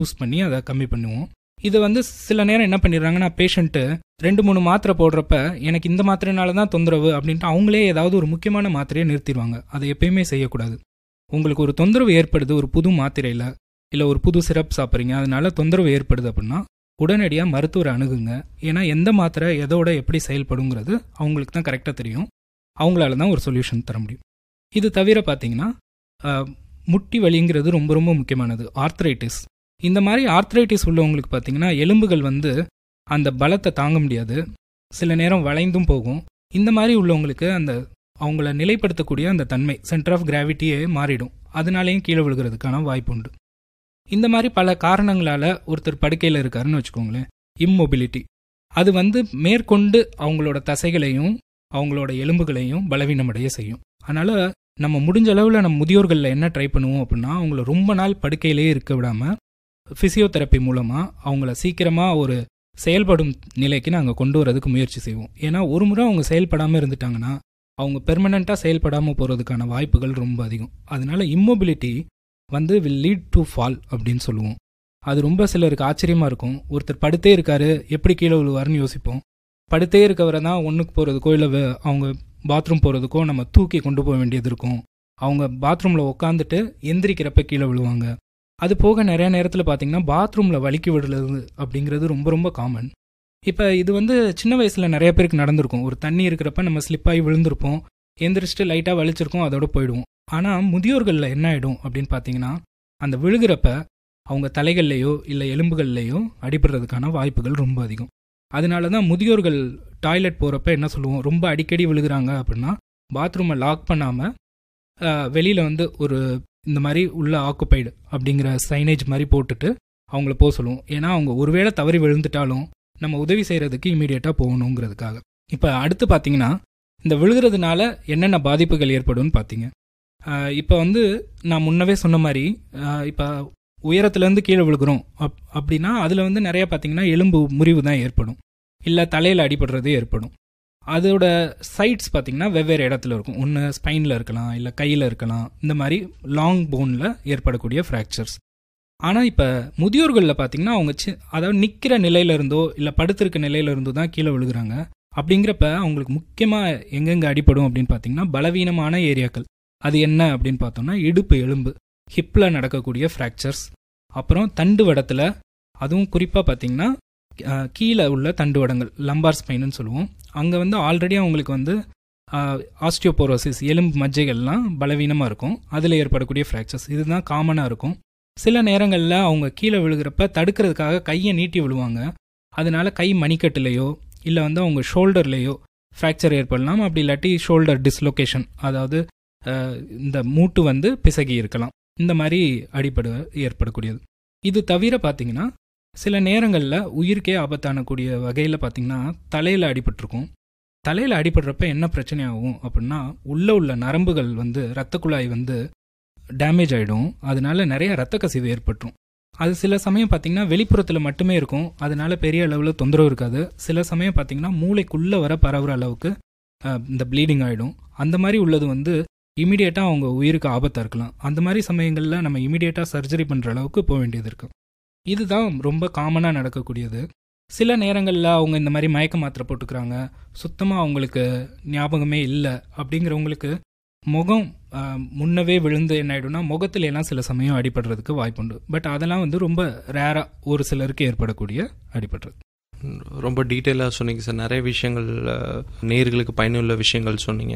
use பண்ணி அதை கம்மி பண்ணுவோம் இது வந்து சில நேரம் என்ன பண்ணிடுறாங்கன்னா பேஷண்ட்டு ரெண்டு மூணு மாத்திரை போடுறப்ப எனக்கு இந்த மாத்திரைனால தான் தொந்தரவு அப்படின்ட்டு அவங்களே ஏதாவது ஒரு முக்கியமான மாத்திரையை நிறுத்திடுவாங்க அதை எப்பயுமே செய்யக்கூடாது உங்களுக்கு ஒரு தொந்தரவு ஏற்படுது ஒரு புது மாத்திரையில் இல்லை ஒரு புது சிரப் சாப்பிட்றீங்க அதனால தொந்தரவு ஏற்படுது அப்படின்னா உடனடியாக மருத்துவரை அணுகுங்க ஏன்னா எந்த மாத்திரை எதோட எப்படி செயல்படுங்கிறது அவங்களுக்கு தான் கரெக்டாக தெரியும் அவங்களால தான் ஒரு சொல்யூஷன் தர முடியும் இது தவிர பார்த்தீங்கன்னா அஹ், முட்டி வலிங்கிறது ரொம்ப ரொம்ப முக்கியமானது ஆர்த்ரைட்டிஸ் இந்த மாதிரி ஆர்த்ரைட்டிஸ் உள்ளவங்களுக்கு பார்த்தீங்கன்னா எலும்புகள் வந்து அந்த பலத்தை தாங்க முடியாது சில நேரம் வளைந்தும் போகும் இந்த மாதிரி உள்ளவங்களுக்கு அந்த அவங்கள நிலைப்படுத்தக்கூடிய அந்த தன்மை சென்டர் ஆஃப் கிராவிட்டியே மாறிடும் அதனாலேயும் கீழே விழுகிறதுக்கான வாய்ப்பு உண்டு இந்த மாதிரி பல காரணங்களால ஒருத்தர் படுக்கையில் இருக்காருன்னு வச்சுக்கோங்களேன் இம்மொபிலிட்டி அது வந்து மேற்கொண்டு அவங்களோட தசைகளையும் அவங்களோட எலும்புகளையும் பலவீனமடைய செய்யும் அதனால நம்ம முடிஞ்ச அளவில் நம்ம முதியோர்களில் என்ன ட்ரை பண்ணுவோம் அப்படின்னா அவங்கள ரொம்ப நாள் படுக்கையிலேயே இருக்க விடாமல் ஃபிசியோதெரப்பி மூலமாக அவங்கள சீக்கிரமாக ஒரு செயல்படும் நிலைக்கு நாங்கள் கொண்டு வரதுக்கு முயற்சி செய்வோம் ஏன்னா ஒரு முறை அவங்க செயல்படாமல் இருந்துட்டாங்கன்னா அவங்க பெர்மனண்ட்டாக செயல்படாமல் போகிறதுக்கான வாய்ப்புகள் ரொம்ப அதிகம் அதனால இம்மொபிலிட்டி வந்து வில் லீட் டு ஃபால் அப்படின்னு சொல்லுவோம் அது ரொம்ப சிலருக்கு ஆச்சரியமாக இருக்கும் ஒருத்தர் படுத்தே இருக்காரு எப்படி கீழே விழுவாருன்னு யோசிப்போம் படுத்தே இருக்கவரை தான் ஒன்றுக்கு போகிறதுக்கோ இல்லை அவங்க பாத்ரூம் போகிறதுக்கோ நம்ம தூக்கி கொண்டு போக வேண்டியது இருக்கும் அவங்க பாத்ரூமில் உட்காந்துட்டு எந்திரிக்கிறப்ப கீழே விழுவாங்க அது போக நிறைய நேரத்தில் பார்த்தீங்கன்னா பாத்ரூமில் வலிக்கி விடுறது அப்படிங்கிறது ரொம்ப ரொம்ப காமன் இப்போ இது வந்து சின்ன வயசில் நிறைய பேருக்கு நடந்திருக்கும் ஒரு தண்ணி இருக்கிறப்ப நம்ம ஸ்லிப்பாகி விழுந்திருப்போம் எந்திரிச்சிட்டு லைட்டாக வலிச்சிருக்கோம் அதோட போயிடுவோம் ஆனால் முதியோர்களில் என்ன ஆகிடும் அப்படின்னு பார்த்தீங்கன்னா அந்த விழுகிறப்ப அவங்க தலைகள்லையோ இல்லை எலும்புகள்லையோ அடிபடுறதுக்கான வாய்ப்புகள் ரொம்ப அதிகம் அதனால தான் முதியோர்கள் டாய்லெட் போகிறப்ப என்ன சொல்லுவோம் ரொம்ப அடிக்கடி விழுகிறாங்க அப்படின்னா பாத்ரூமை லாக் பண்ணாமல் வெளியில் வந்து ஒரு இந்த மாதிரி உள்ள ஆக்குப்பைடு அப்படிங்கிற சைனேஜ் மாதிரி போட்டுட்டு அவங்கள போக சொல்லுவோம் ஏன்னா அவங்க ஒருவேளை தவறி விழுந்துட்டாலும் நம்ம உதவி செய்கிறதுக்கு இமீடியட்டாக போகணுங்கிறதுக்காக இப்போ அடுத்து பார்த்தீங்கன்னா இந்த விழுகிறதுனால என்னென்ன பாதிப்புகள் ஏற்படும்னு பார்த்தீங்க இப்போ வந்து நான் முன்னவே சொன்ன மாதிரி இப்போ உயரத்துலேருந்து கீழே விழுகிறோம் அப் அப்படின்னா அதில் வந்து நிறைய பார்த்தீங்கன்னா எலும்பு முறிவு தான் ஏற்படும் இல்லை தலையில் அடிபடுறது ஏற்படும் அதோட சைட்ஸ் பார்த்தீங்கன்னா வெவ்வேறு இடத்துல இருக்கும் ஒன்று ஸ்பைனில் இருக்கலாம் இல்லை கையில் இருக்கலாம் இந்த மாதிரி லாங் போனில் ஏற்படக்கூடிய ஃப்ராக்சர்ஸ் ஆனால் இப்போ முதியோர்களில் பார்த்தீங்கன்னா அவங்க சி அதாவது நிற்கிற நிலையில இருந்தோ இல்லை படுத்திருக்க நிலையில இருந்தோ தான் கீழே விழுகிறாங்க அப்படிங்கிறப்ப அவங்களுக்கு முக்கியமாக எங்கெங்கே அடிப்படும் அப்படின்னு பார்த்தீங்கன்னா பலவீனமான ஏரியாக்கள் அது என்ன அப்படின்னு பார்த்தோம்னா இடுப்பு எலும்பு ஹிப்பில் நடக்கக்கூடிய ஃப்ராக்சர்ஸ் அப்புறம் தண்டு வடத்தில் அதுவும் குறிப்பாக பார்த்தீங்கன்னா அஹ், கீழே உள்ள தண்டு வடங்கள் லம்பார் ஸ்பைனுன்னு சொல்லுவோம் அங்கே வந்து ஆல்ரெடி அவங்களுக்கு வந்து ஆஸ்டியோபோரோசிஸ் எலும்பு மஜ்ஜைகள்லாம் பலவீனமாக இருக்கும் அதில் ஏற்படக்கூடிய ஃப்ராக்சர்ஸ் இதுதான் காமனாக இருக்கும் சில நேரங்களில் அவங்க கீழே விழுகிறப்ப தடுக்கிறதுக்காக கையை நீட்டி விழுவாங்க அதனால கை மணிக்கட்டுலேயோ இல்லை வந்து அவங்க ஷோல்டர்லேயோ ஃப்ராக்சர் ஏற்படலாம் அப்படி இல்லாட்டி ஷோல்டர் டிஸ்லொகேஷன் அதாவது அஹ், இந்த மூட்டு வந்து பிசகி இருக்கலாம் இந்த மாதிரி அடிப்படு ஏற்படக்கூடியது இது தவிர பார்த்தீங்கன்னா சில நேரங்களில் உயிருக்கே ஆபத்தானக்கூடிய வகையில் பார்த்தீங்கன்னா தலையில் அடிபட்டிருக்கும் தலையில் அடிபடுறப்ப என்ன பிரச்சனை ஆகும் அப்படின்னா உள்ளே உள்ள நரம்புகள் வந்து இரத்த குழாய் வந்து டேமேஜ் ஆகிடும் அதனால நிறைய இரத்த கசிவு ஏற்பட்டுரும் அது சில சமயம் பார்த்தீங்கன்னா வெளிப்புறத்தில் மட்டுமே இருக்கும் அதனால பெரிய அளவில் தொந்தரவு இருக்காது சில சமயம் பார்த்தீங்கன்னா மூளைக்குள்ளே வர பரவுற அளவுக்கு அஹ், இந்த ப்ளீடிங் ஆகிடும் அந்த மாதிரி உள்ளது வந்து இமீடியட்டாக அவங்க உயிருக்கு ஆபத்தாக இருக்கலாம் அந்த மாதிரி சமயங்களில் நம்ம இமீடியட்டாக சர்ஜரி பண்ணுற அளவுக்கு போக வேண்டியது இருக்கு இதுதான் ரொம்ப காமனாக நடக்கக்கூடியது சில நேரங்களில் அவங்க இந்த மாதிரி மயக்க மாத்திரை போட்டுக்கிறாங்க சுத்தமாக அவங்களுக்கு ஞாபகமே இல்லை அப்படிங்கிறவங்களுக்கு முகம் ஆஹ், முன்னவே விழுந்து என்ன ஆயிடும்னா முகத்துல எல்லாம் சில சமயம் அடிபடுறதுக்கு வாய்ப்புண்டு பட் அதெல்லாம் வந்து ரொம்ப ரேராக ஒரு சிலருக்கு ஏற்படக்கூடிய அடிபடுறது ரொம்ப டீட்டெயிலாக சொன்னீங்க சார் நிறைய விஷயங்கள் அஹ், நேயர்களுக்கு பயனுள்ள விஷயங்கள் சொன்னீங்க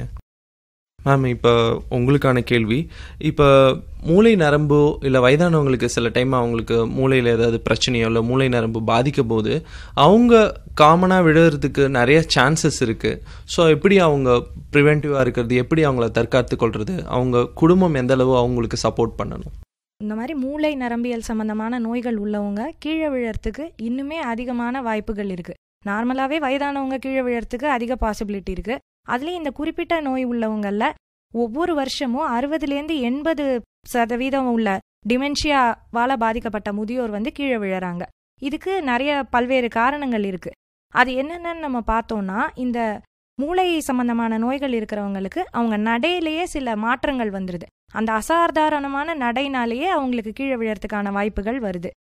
மேம் இப்போ உங்களுக்கான கேள்வி இப்போ மூளை நரம்போ இல்லை வயதானவங்களுக்கு சில டைம் அவங்களுக்கு மூளையில் ஏதாவது பிரச்சனையோ இல்லை மூளை நரம்பு பாதிக்க போது அவங்க காமனாக விழுறதுக்கு நிறைய சான்சஸ் இருக்குது ஸோ எப்படி அவங்க ப்ரிவென்டிவாக இருக்கிறது எப்படி அவங்கள தற்காத்து கொள்வது அவங்க குடும்பம் எந்த அளவு அவங்களுக்கு சப்போர்ட் பண்ணணும் இந்த மாதிரி மூளை நரம்பியல் சம்பந்தமான நோய்கள் உள்ளவங்க கீழே விழறதுக்கு இன்னுமே அதிகமான வாய்ப்புகள் இருக்கு நார்மலாவே வயதானவங்க கீழே விழறதுக்கு அதிக பாசிபிலிட்டி இருக்கு அதுலயும் இந்த குறிப்பிட்ட நோய் உள்ளவங்கல்ல ஒவ்வொரு வருஷமும் அறுபதுலேருந்து எண்பது சதவீதம் உள்ள டிமென்ஷியாவால பாதிக்கப்பட்ட முதியோர் வந்து கீழே விழறாங்க இதுக்கு நிறைய பல்வேறு காரணங்கள் இருக்கு அது என்னென்னு நம்ம பார்த்தோம்னா இந்த மூளை சம்பந்தமான நோய்கள் இருக்கிறவங்களுக்கு அவங்க நடையிலேயே சில மாற்றங்கள் வந்துருது அந்த அசாதாரணமான நடைனாலேயே அவங்களுக்கு கீழே விழறதுக்கான வாய்ப்புகள் வருது